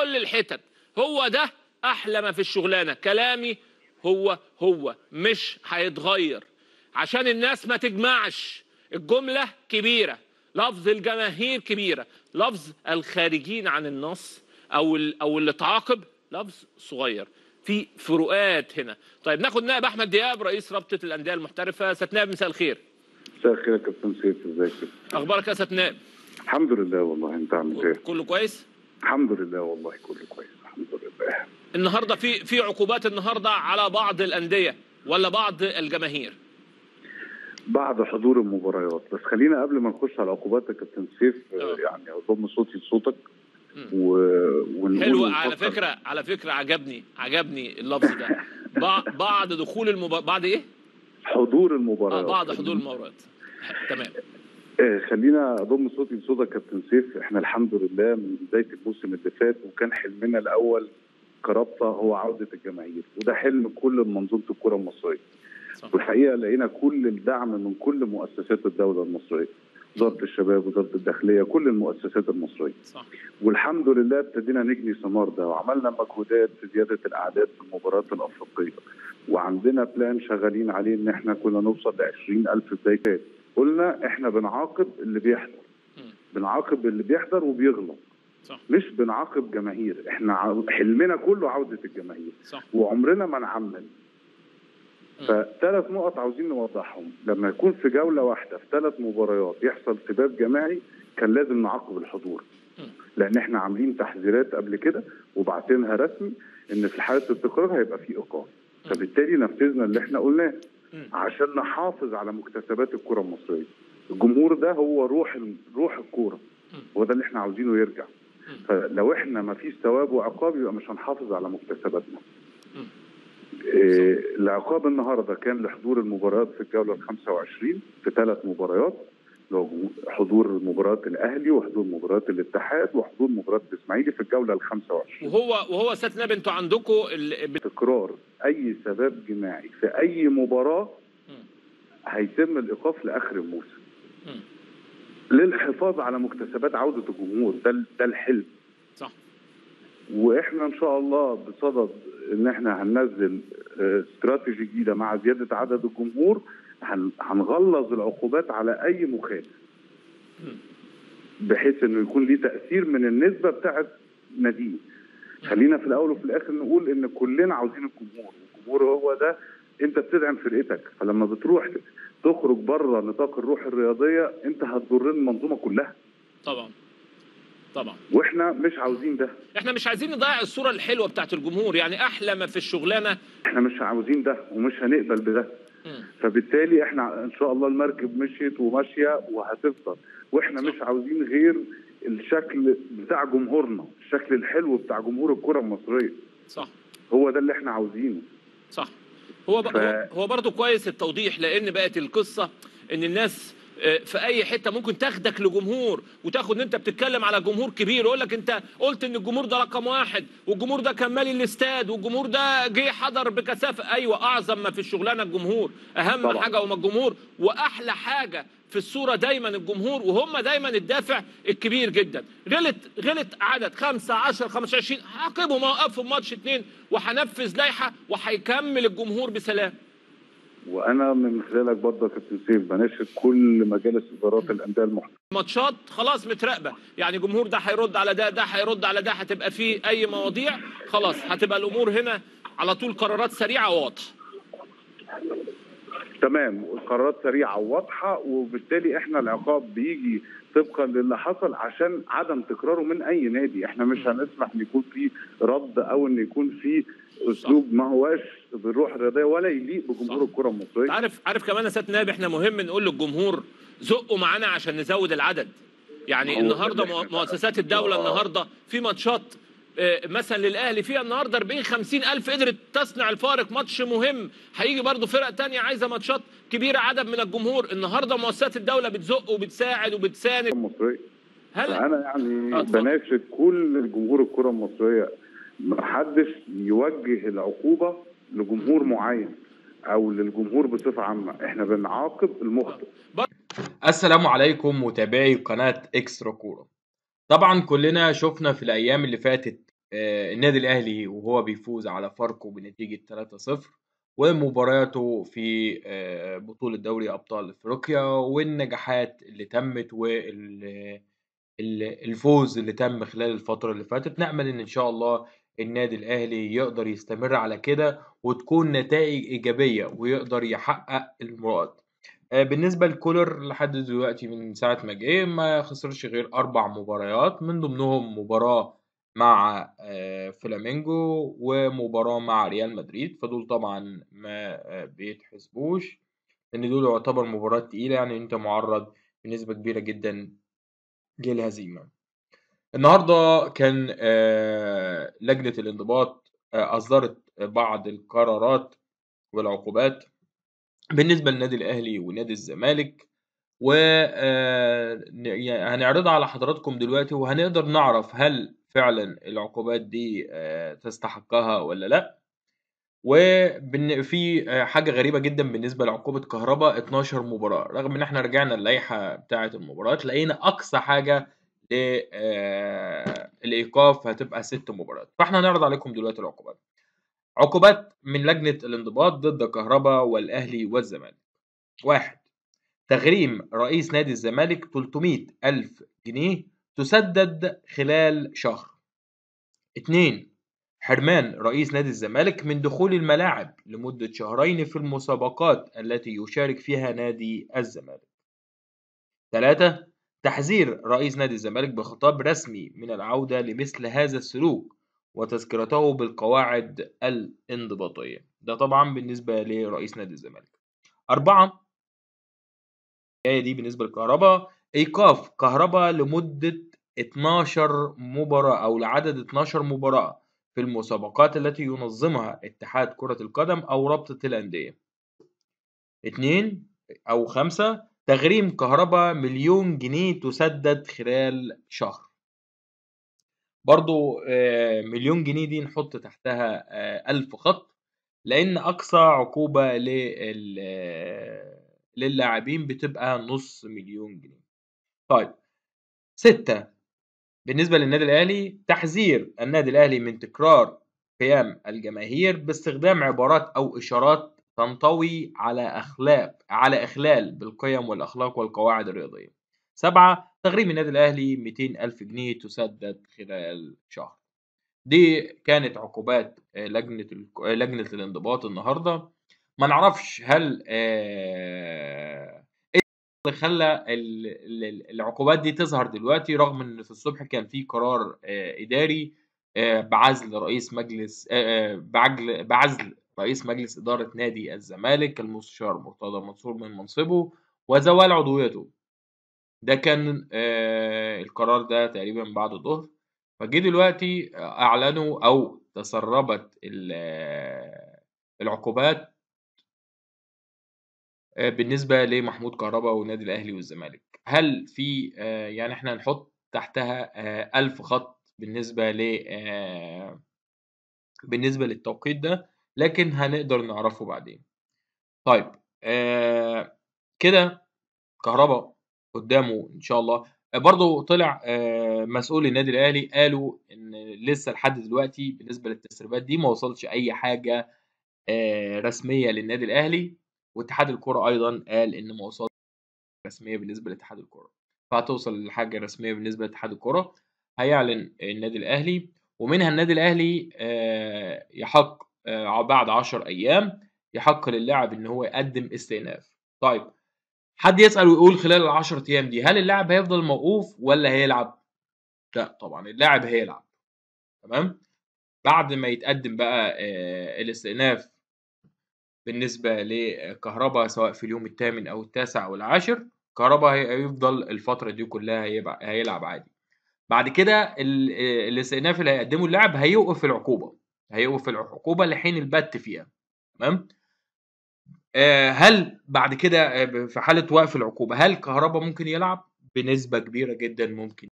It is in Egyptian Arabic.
كل الحتت هو ده احلى ما في الشغلانه كلامي هو هو مش هيتغير عشان الناس ما تجمعش الجمله كبيره لفظ الجماهير كبيره لفظ الخارجين عن النص او ال- او اللي تعاقب لفظ صغير في فروقات هنا طيب ناخد نائب احمد دياب رئيس رابطه الانديه المحترفه ست نائب مساء الخير مساء الخير يا كابتن سيف ازيك اخبارك يا ست نائب الحمد لله والله انت عامل ايه كله كويس الحمد لله والله كله كويس الحمد لله النهارده في في عقوبات النهارده على بعض الانديه ولا بعض الجماهير بعد حضور المباريات بس خلينا قبل ما نخش على عقوبات يا كابتن سيف اه. يعني اضم صوتي لصوتك مم. و... ونقول حلو على ونفكر. فكره على فكره عجبني عجبني اللفظ ده بع- بعد دخول المباراه بعد ايه؟ حضور اه المباريات بعد حضور المباراه تمام آه، خلينا اضم صوتي لصوتك يا كابتن سيف احنا الحمد لله من بدايه الموسم اللي فات وكان حلمنا الاول كرابطه هو عوده الجماهير وده حلم كل منظومه الكره المصريه صح والحقيقه لقينا كل الدعم من كل مؤسسات الدوله المصريه وزاره الشباب وزاره الداخليه كل المؤسسات المصريه صح والحمد لله ابتدينا نجني ثمار ده وعملنا مجهودات في زياده الاعداد في المباريات الافريقيه وعندنا بلان شغالين عليه ان احنا كنا نوصل ل 20000 بدايات قلنا احنا بنعاقب اللي بيحضر مم. بنعاقب اللي بيحضر وبيغلط صح مش بنعاقب جماهير احنا ع- حلمنا كله عوده الجماهير صح وعمرنا ما نعمم مم. فثلاث نقط عاوزين نوضحهم لما يكون في جوله واحده في ثلاث مباريات يحصل سباب جماعي كان لازم نعاقب الحضور مم. لان احنا عاملين تحذيرات قبل كده وبعتينها رسمي ان في حاله التكرار هيبقى في ايقاف مم. فبالتالي نفذنا اللي احنا قلناه مم. عشان نحافظ على مكتسبات الكره المصريه الجمهور ده هو روح ال- روح الكوره مم. هو ده اللي احنا عاوزينه يرجع مم. فلو احنا ما فيش ثواب وعقاب يبقى مش هنحافظ على مكتسباتنا مم. إيه، العقاب النهارده كان لحضور المباريات في الجوله ال 25 في ثلاث مباريات اللي هو حضور مباريات الاهلي وحضور مباريات الاتحاد وحضور مباراه الاسماعيلي في الجوله ال 25 وهو وهو ست نائب انتوا عندكم ال... تكرار اي سباب جماعي في اي مباراه مم. هيتم الايقاف لاخر الموسم مم. للحفاظ على مكتسبات عوده الجمهور ده ده الحلم صح واحنا ان شاء الله بصدد ان احنا هننزل آه، استراتيجي جديده مع زياده عدد الجمهور هن- هنغلظ العقوبات على اي مخالف مم. بحيث انه يكون ليه تاثير من النسبه بتاعه ناديه خلينا في الاول وفي الاخر نقول ان كلنا عاوزين الجمهور والجمهور هو ده انت بتدعم فرقتك فلما بتروح تخرج بره نطاق الروح الرياضيه انت هتضر المنظومه كلها طبعا طبعا واحنا مش عاوزين ده احنا مش عايزين نضيع الصوره الحلوه بتاعت الجمهور يعني احلى ما في الشغلانه احنا مش عاوزين ده ومش هنقبل بده مم. فبالتالي احنا ان شاء الله المركب مشيت وماشيه وهتفضل واحنا مش عاوزين غير الشكل بتاع جمهورنا الشكل الحلو بتاع جمهور الكره المصريه صح هو ده اللي احنا عاوزينه صح هو ب... ف- هو- هو برضه كويس التوضيح لان بقت القصه ان الناس آه، في اي حته ممكن تاخدك لجمهور وتاخد ان انت بتتكلم على جمهور كبير يقول لك انت قلت ان الجمهور ده رقم واحد والجمهور ده كان مالي الاستاد والجمهور ده جه حضر بكثافه ايوه اعظم ما في الشغلانه الجمهور اهم طبعا. حاجه هما الجمهور واحلى حاجه في الصوره دايما الجمهور وهم دايما الدافع الكبير جدا غلط غلط عدد 5 10 15 هعاقبهم اوقفهم ماتش اتنين وهنفذ لائحه وهيكمل الجمهور بسلام وانا من خلالك برضه يا كابتن سيف بناشد كل مجالس ادارات الانديه المحترمه ماتشات خلاص متراقبه يعني جمهور ده هيرد على ده ده هيرد على ده هتبقى فيه اي مواضيع خلاص هتبقى الامور هنا على طول قرارات سريعه وواضحه تمام القرارات سريعه وواضحه وبالتالي احنا العقاب بيجي طبقا للي حصل عشان عدم تكراره من اي نادي احنا مش هنسمح ان يكون في رد او ان يكون في اسلوب ما هواش بالروح الرياضيه ولا يليق بجمهور صح. الكره المصريه عارف عارف كمان يا سيد نائب احنا مهم نقول للجمهور زقوا معانا عشان نزود العدد يعني هو النهارده ده اللي مؤ- مؤسسات الدوله آه. النهارده في ماتشات آه، مثلا للاهلي فيها النهارده 40 50 الف قدرت تصنع الفارق ماتش مهم هيجي برضو فرق تانية عايزه ماتشات كبيره عدد من الجمهور النهارده مؤسسات الدوله بتزق وبتساعد وبتساند المصريه هل فانا يعني آه، اتفضل. بناشد كل جمهور الكره المصريه ما حدش يوجه العقوبه لجمهور معين او للجمهور بصفه عامه احنا بنعاقب المخطئ السلام عليكم متابعي قناة اكسترا كورة طبعا كلنا شفنا في الأيام اللي فاتت آه، النادي الاهلي وهو بيفوز على فاركو بنتيجه 3-0 ومبارياته في آه، بطوله دوري ابطال افريقيا والنجاحات اللي تمت وال ال- الفوز اللي تم خلال الفترة اللي فاتت نأمل إن إن شاء الله النادي الأهلي يقدر يستمر على كده وتكون نتائج إيجابية ويقدر يحقق المراد آه، بالنسبة لكولر لحد دلوقتي من ساعة ما جه ما خسرش غير أربع مباريات من ضمنهم مباراة مع آه، فلامينجو ومباراة مع ريال مدريد فدول طبعا ما آه، بيتحسبوش لأن دول يعتبر مباريات تقيلة يعني أنت معرض بنسبة كبيرة جدا للهزيمة النهارده كان آه، لجنة الانضباط آه، أصدرت بعض القرارات والعقوبات بالنسبة للنادي الأهلي ونادي الزمالك وهنعرضها على حضراتكم دلوقتي وهنقدر نعرف هل فعلا العقوبات دي آه، تستحقها ولا لا وفي حاجة غريبة جدا بالنسبة لعقوبة كهرباء 12 مباراة رغم ان احنا رجعنا اللائحة بتاعة المباريات لقينا اقصى حاجة للايقاف هتبقى ست مباريات فاحنا هنعرض عليكم دلوقتي العقوبات عقوبات من لجنة الانضباط ضد كهرباء والاهلي والزمالك واحد تغريم رئيس نادي الزمالك 300 ألف جنيه تسدد خلال شهر اتنين حرمان رئيس نادي الزمالك من دخول الملاعب لمدة شهرين في المسابقات التي يشارك فيها نادي الزمالك. ثلاثة تحذير رئيس نادي الزمالك بخطاب رسمي من العودة لمثل هذا السلوك وتذكرته بالقواعد الانضباطية. ده طبعا بالنسبة لرئيس نادي الزمالك. أربعة الآية دي بالنسبة للكهرباء إيقاف كهرباء لمدة 12 مباراة أو لعدد 12 مباراة في المسابقات التي ينظمها اتحاد كرة القدم أو رابطة الأندية. اتنين أو خمسة تغريم كهرباء مليون جنيه تسدد خلال شهر. برضو آه، مليون جنيه دي نحط تحتها آه، ألف خط لأن أقصى عقوبة لل- آه، للاعبين بتبقى نص مليون جنيه. طيب ستة بالنسبة للنادي الأهلي تحذير النادي الأهلي من تكرار قيام الجماهير باستخدام عبارات أو إشارات تنطوي على أخلاق على إخلال بالقيم والأخلاق والقواعد الرياضية. سبعة تغريم النادي الأهلي 200 ألف جنيه تسدد خلال شهر. دي كانت عقوبات آه، لجنة ال- آه، لجنة الانضباط النهاردة. ما نعرفش هل آه، اللي خلى ال- ال- العقوبات دي تظهر دلوقتي رغم ان في الصبح كان في قرار آه، اداري آه، بعزل رئيس مجلس آه، آه، بعجل بعزل رئيس مجلس اداره نادي الزمالك المستشار مرتضى منصور من منصبه وزوال عضويته ده كان آه، القرار ده تقريبا بعد الظهر فجه دلوقتي آه، اعلنوا او تسربت ال- آه، العقوبات آه، بالنسبة لمحمود كهربا والنادي الأهلي والزمالك هل في آه، يعني احنا نحط تحتها آه، ألف خط بالنسبة ل آه، بالنسبة للتوقيت ده لكن هنقدر نعرفه بعدين طيب آه، كده كهربا قدامه إن شاء الله آه، برضه طلع آه، مسؤول النادي الأهلي قالوا إن لسه لحد دلوقتي بالنسبة للتسريبات دي ما وصلش أي حاجة آه، رسمية للنادي الأهلي واتحاد الكرة أيضا قال إن ما وصلش رسميه بالنسبه لاتحاد الكره فهتوصل لحاجه رسميه بالنسبه لاتحاد الكره هيعلن النادي الاهلي ومنها النادي الاهلي آه، يحق آه، بعد 10 ايام يحق للاعب ان هو يقدم استئناف طيب حد يسال ويقول خلال ال 10 ايام دي هل اللاعب هيفضل موقوف ولا هيلعب لا طبعا اللاعب هيلعب تمام بعد ما يتقدم بقى آه، الاستئناف بالنسبة لكهربا سواء في اليوم الثامن أو التاسع أو العاشر كهربا هي- هيفضل الفترة دي كلها هيبقى هيلعب عادي بعد كده ال- الاستئناف اللي هيقدمه اللاعب هيوقف العقوبة هيوقف العقوبة لحين البت فيها تمام آه، هل بعد كده آه، في حالة وقف العقوبة هل كهربا ممكن يلعب بنسبة كبيرة جدا ممكن